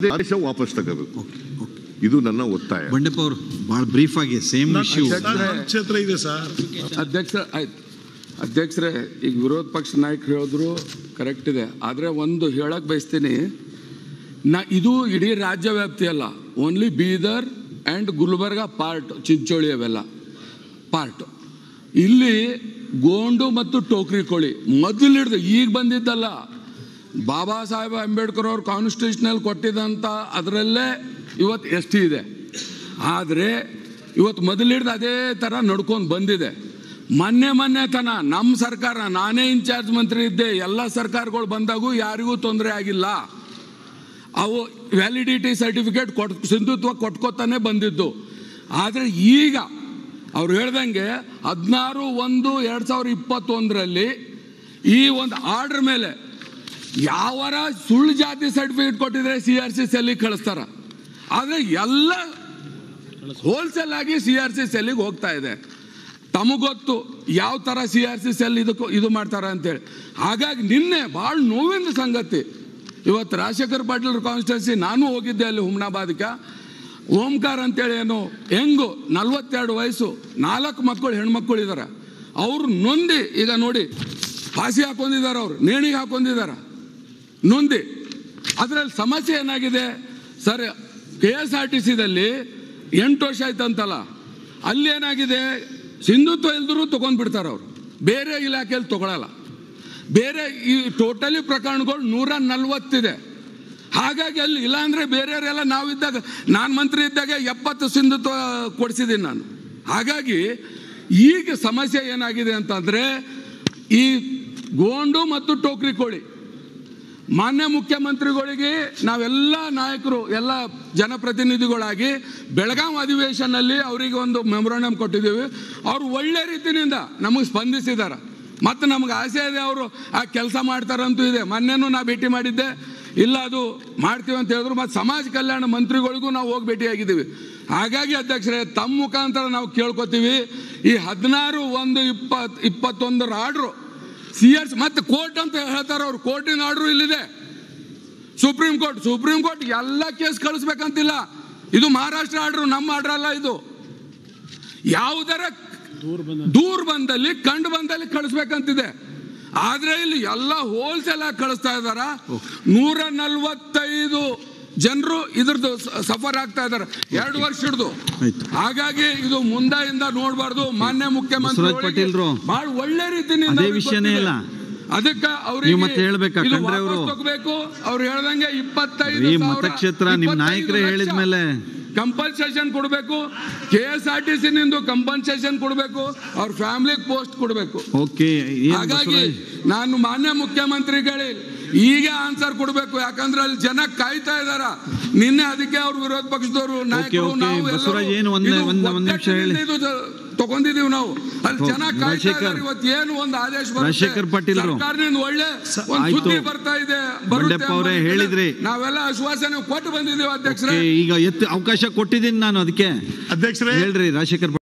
ಆದೇಶ ವಾಪಸ್ ತಗೋಬೇಕು ಇದು ನನ್ನ ಒತ್ತಾಯ ಬಂಡೆಪ್ಪ ಅವರು ಬಹಳ ಬ್ರೀಫ್ ಆಗಿ ಸೇಮ್ ಇಶ್ಯೂ ನನ್ನ ಕ್ಷೇತ್ರ ಇದೆ ಸರ್ ಅಧ್ಯಕ್ಷ ಆಯ್ತು ಅಧ್ಯಕ್ಷರೇ ಈಗ ವಿರೋಧ ಪಕ್ಷ ನಾಯಕರು ಹೇಳಿದ್ರು ಕರೆಕ್ಟ್ ಇದೆ ಆದರೆ ಒಂದು ಹೇಳಕ್ ಬಯಸ್ತೀನಿ ನಾ ಇದು ಇಡೀ ರಾಜ್ಯ ವ್ಯಾಪ್ತಿ ಅಲ್ಲ only Bidar and Gulbarga part Chincholi ಅವೆಲ್ಲ ಪಾರ್ಟ್ ಇಲ್ಲಿ ಗೋಂಡು ಮತ್ತು ಟೋಕ್ರಿ ಕೋಳಿ ಮೊದಲು ಹಿಡ್ದು ಈಗ ಬಂದಿದ್ದಲ್ಲ ಬಾಬಾ ಸಾಹೇಬ್ ಅಂಬೇಡ್ಕರ್ ಅವ್ರು ಕಾನ್ಸ್ಟಿಟ್ಯೂಷನಲ್ಲಿ ಕೊಟ್ಟಿದ್ದಂಥ ಅದರಲ್ಲೇ ಇವತ್ತು ಎಸ್ ಟಿ ಇದೆ ಆದರೆ ಇವತ್ತು ಮೊದಲು ಹಿಡ್ದು ಅದೇ ಥರ ನಡ್ಕೊಂಡು ಬಂದಿದೆ ಮೊನ್ನೆ ಮೊನ್ನೆ ತನ ನಮ್ಮ ಸರ್ಕಾರ ನಾನೇ ಇನ್ಚಾರ್ಜ್ ಮಂತ್ರಿ ಇದ್ದೆ ಎಲ್ಲ ಸರ್ಕಾರಗಳು ಬಂದಾಗೂ ಯಾರಿಗೂ ತೊಂದರೆ ಆಗಿಲ್ಲ ಅವು ವ್ಯಾಲಿಡಿಟಿ ಸರ್ಟಿಫಿಕೇಟ್ ಕೊಟ್ ಸಿಂಧುತ್ವ ಕೊಟ್ಕೋತಾನೆ ಬಂದಿದ್ದು ಆದರೆ ಈಗ ಅವ್ರು ಹೇಳ್ದಂಗೆ ಹದಿನಾರು ಒಂದು ಎರಡು ಸಾವಿರದ ಇಪ್ಪತ್ತೊಂದರಲ್ಲಿ ಈ ಒಂದು ಆರ್ಡರ್ ಮೇಲೆ ಯಾವರ ಸುಳ್ಳು ಜಾತಿ ಸರ್ಟಿಫಿಕೇಟ್ ಕೊಟ್ಟಿದ್ರೆ ಸಿ ಆರ್ ಸಿ ಸೆಲ್ಲಿಗೆ ಕಳಿಸ್ತಾರ ಆದರೆ ಎಲ್ಲ ಹೋಲ್ಸೇಲ್ ಆಗಿ ಸಿ ಆರ್ ಸಿ ಸೆಲ್ಲಿಗೆ ಹೋಗ್ತಾ ಇದೆ ತಮಗೊತ್ತು ಯಾವ ಥರ ಸಿ ಆರ್ ಸಿ ಸೆಲ್ ಇದಕ್ಕೂ ಇದು ಮಾಡ್ತಾರೆ ಅಂತೇಳಿ ಹಾಗಾಗಿ ನಿನ್ನೆ ಭಾಳ ನೋವಿನ ಸಂಗತಿ ಇವತ್ತು ರಾಜಶೇಖರ್ ಪಾಟೀಲ್ ಕಾನ್ಸ್ಟಿಟ್ಯೂನ್ಸಿ ನಾನು ಹೋಗಿದ್ದೆ ಅಲ್ಲಿ ಹುಮ್ನಾಬಾದ್ಕ ಓಂಕಾರ ಅಂತೇಳಿ ಏನು ಹೆಂಗು ನಲ್ವತ್ತೆರಡು ವಯಸ್ಸು ನಾಲ್ಕು ಮಕ್ಕಳು ಹೆಣ್ಮಕ್ಳು ಇದ್ದಾರೆ ಅವ್ರು ನೊಂದಿ ಈಗ ನೋಡಿ ಹಾಸಿ ಹಾಕೊಂಡಿದ್ದಾರೆ ಅವ್ರು ನೇಣಿಗೆ ಹಾಕೊಂಡಿದ್ದಾರೆ ನೊಂದಿ ಅದರಲ್ಲಿ ಸಮಸ್ಯೆ ಏನಾಗಿದೆ sir K S R T ಸಿದಲ್ಲಿ ಎಂಟು ವರ್ಷ ಆಯ್ತಂತಲ್ಲ ಅಲ್ಲಿ ಏನಾಗಿದೆ ಸಿಂಧುತ್ವ ಇಲ್ದರೂ ತೊಗೊಂಡ್ಬಿಡ್ತಾರೆ ಅವರು ಬೇರೆ ಇಲಾಖೆಯಲ್ಲಿ ತಗೊಳಲ್ಲ ಬೇರೆ ಈ ಟೋಟಲಿ ಪ್ರಕರಣಗಳು ನೂರ ನಲ್ವತ್ತಿದೆ ಹಾಗಾಗಿ ಅಲ್ಲಿ ಇಲ್ಲಾಂದ್ರೆ ಬೇರೆಯವರೆಲ್ಲ ನಾವಿದ್ದಾಗ ನಾನು ಮಂತ್ರಿ ಇದ್ದಾಗ ಎಪ್ಪತ್ತು ಸಿಂಧುತ್ವ ಕೊಡಿಸಿದ್ದೀನಿ ನಾನು ಹಾಗಾಗಿ ಈಗ ಸಮಸ್ಯೆ ಏನಾಗಿದೆ ಅಂತಂದ್ರೆ ಈ ಗೋಂಡು ಮತ್ತು ಟೋಕ್ರಿ ಕೋಳಿ ಮಾನ್ಯ ಮುಖ್ಯಮಂತ್ರಿಗಳಿಗೆ ನಾವೆಲ್ಲ ನಾಯಕರು ಎಲ್ಲ ಜನಪ್ರತಿನಿಧಿಗಳಾಗಿ ಬೆಳಗಾಂ ಅಧಿವೇಶನಲ್ಲಿ ಅವರಿಗೆ ಒಂದು ಮೆಮೊರಂಡಮ್ ಕೊಟ್ಟಿದ್ದೀವಿ ಅವರು ಒಳ್ಳೆ ರೀತಿಯಿಂದ ನಮಗೆ ಸ್ಪಂದಿಸಿದ್ದಾರೆ ಮತ್ತು ನಮ್ಗೆ ಆಸೆ ಇದೆ ಅವರು ಆ ಕೆಲಸ ಮಾಡ್ತಾರಂತೂ ಇದೆ ಮೊನ್ನೆನೂ ನಾ ಭೇಟಿ ಮಾಡಿದ್ದೆ ಇಲ್ಲ ಅದು ಮಾಡ್ತೀವಿ ಅಂತ ಹೇಳಿದ್ರು ಮತ್ತು ಸಮಾಜ ಕಲ್ಯಾಣ ಮಂತ್ರಿಗಳಿಗೂ ನಾವು ಹೋಗಿ ಭೇಟಿಯಾಗಿದ್ದೀವಿ ಹಾಗಾಗಿ ಅಧ್ಯಕ್ಷರೇ ತಮ್ಮ ಮುಖಾಂತರ ನಾವು ಕೇಳ್ಕೊತೀವಿ ಈ ಹದಿನಾರು ಒಂದು ಇಪ್ಪತ್ ಇಪ್ಪತ್ತೊಂದರ ಆರ್ಡ್ರು ಸಿ ಆರ್ ಮತ್ತೆ ಕೋರ್ಟ್ ಅಂತ ಹೇಳ್ತಾರೆ ಅವ್ರು ಕೋರ್ಟಿನ ಆರ್ಡ್ರು ಇಲ್ಲಿದೆ ಸುಪ್ರೀಂ ಕೋರ್ಟ್ ಸುಪ್ರೀಂ ಕೋರ್ಟ್ ಎಲ್ಲ ಕೇಸ್ ಕಳಿಸ್ಬೇಕಂತಿಲ್ಲ ಇದು ಮಹಾರಾಷ್ಟ್ರ ಆರ್ಡ್ರು ನಮ್ಮ ಆರ್ಡರ್ ಅಲ್ಲ ಇದು ಯಾವುದರ ದೂರ ಬಂದಲ್ಲಿ ಕಂಡು ಬಂದಲ್ಲಿ ಕಳಿಸ್ಬೇಕಂತಿದೆ ಆದ್ರೆ ಇಲ್ಲಿ ಎಲ್ಲ ಹೋಲ್ಸೇಲ್ ಆಗಿ ಕಳಿಸ್ತಾ ಇದಾರ ನೂರ ನಲ್ವತ್ತೈದು ಜನರು ಇದ್ರದ್ದು ಸಫರ್ ಆಗ್ತಾ ಇದಾರೆ ಎರಡು ವರ್ಷ ಹಿಡಿದು ಆಯ್ತು. ಹಾಗಾಗಿ ಇದು ಮುಂದಾಯಿಂದ ನೋಡಬಾರ್ದು ಮಾನ್ಯ ಮುಖ್ಯಮಂತ್ರಿ ಬಸವರಾಜ್ ಪಾಟೀಲ್ರು, ಬಹಳ ಒಳ್ಳೆ ರೀತಿಯಿಂದ ಅದೇ ಅವ್ರಿಗೆ ವಿಷಯನೇ ಗೊತ್ತಿದೆ. ಇಲ್ಲ. ಅದಕ್ಕೆ ಅವ್ರಿಗೆ ನೀವು ಮತ್ತೆ ಹೇಳ್ಬೇಕಾ? ಇದು ಖಂಡ್ರೆ ಅವರು? ವಾಪಸ್ ತಗೋಬೇಕು ಅವ್ರು ಹೇಳ್ದಂಗೆ ಇಪ್ಪತ್ತೈದು ಈ ಸಾವಿರ, ಮತಕ್ಷೇತ್ರ ನಿಮ್ ಇಪ್ಪತ್ತೈದು ನಾಯಕರೇ ಲಕ್ಷ ಹೇಳಿದ್ಮೇಲೆ ಕಂಪಲ್ಸೇಷನ್ ಕೊಡಬೇಕು K S R T C ನಿಂದು ಕಂಪನ್ಸೇಷನ್ ಕೊಡಬೇಕು ಅವ್ರ ಫ್ಯಾಮಿಲಿಗೆ ಪೋಸ್ಟ್ ಕೊಡಬೇಕು ಓಕೆ ಏನ್ ಹಾಗಾಗಿ ಬಸವರಾಜ್ ನಾನು ಮಾನ್ಯ ಮುಖ್ಯಮಂತ್ರಿಗಳೇ ಈಗ ಆನ್ಸರ್ ಕೊಡಬೇಕು ಯಾಕಂದ್ರೆ ಅಲ್ಲಿ ಜನ ಕಾಯ್ತಾ ಇದಾರ ನಿನ್ನೆ ಅದಕ್ಕೆ ಅವ್ರ ವಿರೋಧ ಪಕ್ಷದವರು ನಾಯಕರು ಓಕೆ. ನಾವು ಎಲ್ಲರೂ ಬಸವರಾಜ್ ಏನು ಒಂದ್- ಇದು ಒಂದ್- ಒಂದ್ ನಿಮಿಷ ಹೇಳಿ. ಒಗ್ಗಟ್ಟಿನಿಂದ ಇದು ತಗೊಂಡಿದೀವಿ ನಾವು ಅಲ್ಲಿ ಹೌದು. ಜನ ಕಾಯ್ತಾ ರಾಜಶೇಖರ್. ಇದಾರೆ ಇವತ್ತು ಏನು ಒಂದು ಆದೇಶ ಬರುತ್ತೆ. ರಾಜಶೇಖರ್ ಪಾಟೀಲ್ರು. ಸರ್ಕಾರದಿಂದ ಒಳ್ಳೆ ಒಂದು ಆಯ್ತು. ಸುದ್ದಿ ಬರ್ತಾ ಇದೆ ಬರುತ್ತೆ ಬಂಡೆಪ್ಪ ಅವರೇ ಅನ್ನೋ ಹೇಳಿದ್ರಿ. ನಾವೆಲ್ಲ ಆಶ್ವಾಸನೆ ಕೊಟ್ಟು ಬಂದಿದ್ದೀವಿ ಅಧ್ಯಕ್ಷರೇ ಓಕೆ, ಈಗ ಎತ್ತು ಅವಕಾಶ ಕೊಟ್ಟಿದ್ದೀನಿ ನಾನು ಅದಕ್ಕೆ ಅಧ್ಯಕ್ಷರೇ ಹೇಳ್ರಿ ರಾಜಶೇಖರ್